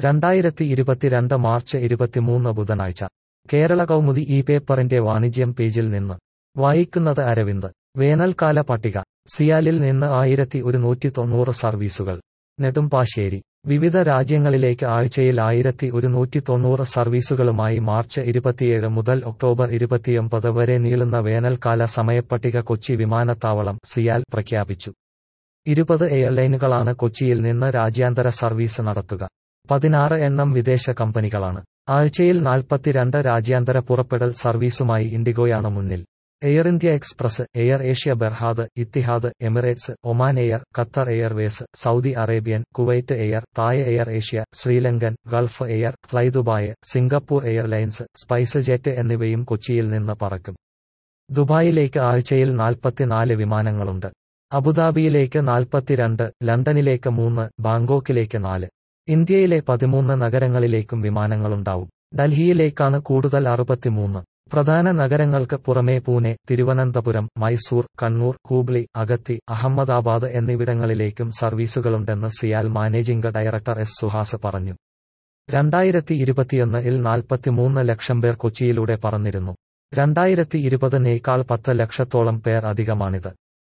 രണ്ടായിരത്തി ഇരുപത്തിരണ്ട് മാർച്ച് ഇരുപത്തിമൂന്ന് ബുധനാഴ്ച കേരള കൗമുദി ഈ പേപ്പറിന്റെ വാണിജ്യം പേജിൽ നിന്ന് വായിക്കുന്നത് അരവിന്ദ് വേനൽക്കാല പട്ടിക സിയാലിൽ നിന്ന് ആയിരത്തി ഒരുന്നൂറ്റി തൊണ്ണൂറ് സർവീസുകൾ നെടുമ്പാശ്ശേരി വിവിധ രാജ്യങ്ങളിലേക്ക് ആഴ്ചയിൽ ആയിരത്തി ഒരുന്നൂറ്റി തൊണ്ണൂറ് സർവീസുകളുമായി മാർച്ച് ഇരുപത്തിയേഴ് മുതൽ ഒക്ടോബർ ഇരുപത്തിയൊമ്പത് വരെ നീളുന്ന വേനൽക്കാല സമയപ്പട്ടിക കൊച്ചി വിമാനത്താവളം സിയാൽ പ്രഖ്യാപിച്ചു ഇരുപത് എയർലൈനുകളാണ് കൊച്ചിയിൽ നിന്ന് രാജ്യാന്തര സർവീസ് നടത്തുക പതിനാറ് എണ്ണം വിദേശ കമ്പനികളാണ് ആഴ്ചയിൽ നാൽപ്പത്തിരണ്ട് രാജ്യാന്തര പുറപ്പെടൽ സർവീസുമായി ഇൻഡിഗോയാണ് മുന്നിൽ air India express air Asia Berhad Etihad Emirates Oman air Qatar airways Saudi Arabian Kuwait air Thai air Asia Sri Lankan gulf air fly Dubai Singapore airlines spice jet എന്നിവയും കൊച്ചിയിൽ നിന്ന് പറക്കും ദുബായിലേക്ക് ആഴ്ചയിൽ നാൽപ്പത്തിനാല് വിമാനങ്ങളുണ്ട് അബുദാബിയിലേക്ക് നാൽപ്പത്തിരണ്ട് ലണ്ടനിലേക്ക് മൂന്ന് ബാങ്കോക്കിലേക്ക് നാല് ഇന്ത്യയിലെ പതിമൂന്ന് നഗരങ്ങളിലേക്കും വിമാനങ്ങളുണ്ടാവും ഡൽഹിയിലേക്കാണ് കൂടുതൽ അറുപത്തിമൂന്ന് പ്രധാന നഗരങ്ങൾക്ക് പുറമേ പൂനെ തിരുവനന്തപുരം മൈസൂർ കണ്ണൂർ ഹൂബ്ലി അഗത്തി അഹമ്മദാബാദ് എന്നിവിടങ്ങളിലേക്കും സർവീസുകളുണ്ടെന്ന് CIAL managing director S Suhas പറഞ്ഞു രണ്ടായിരത്തി ഇരുപത്തിയൊന്നിൽ നാൽപ്പത്തിമൂന്ന് ലക്ഷം പേർ കൊച്ചിയിലൂടെ പറന്നിരുന്നു രണ്ടായിരത്തി ഇരുപതിനേക്കാൾ പത്ത് ലക്ഷത്തോളം പേർ അധികമാണിത്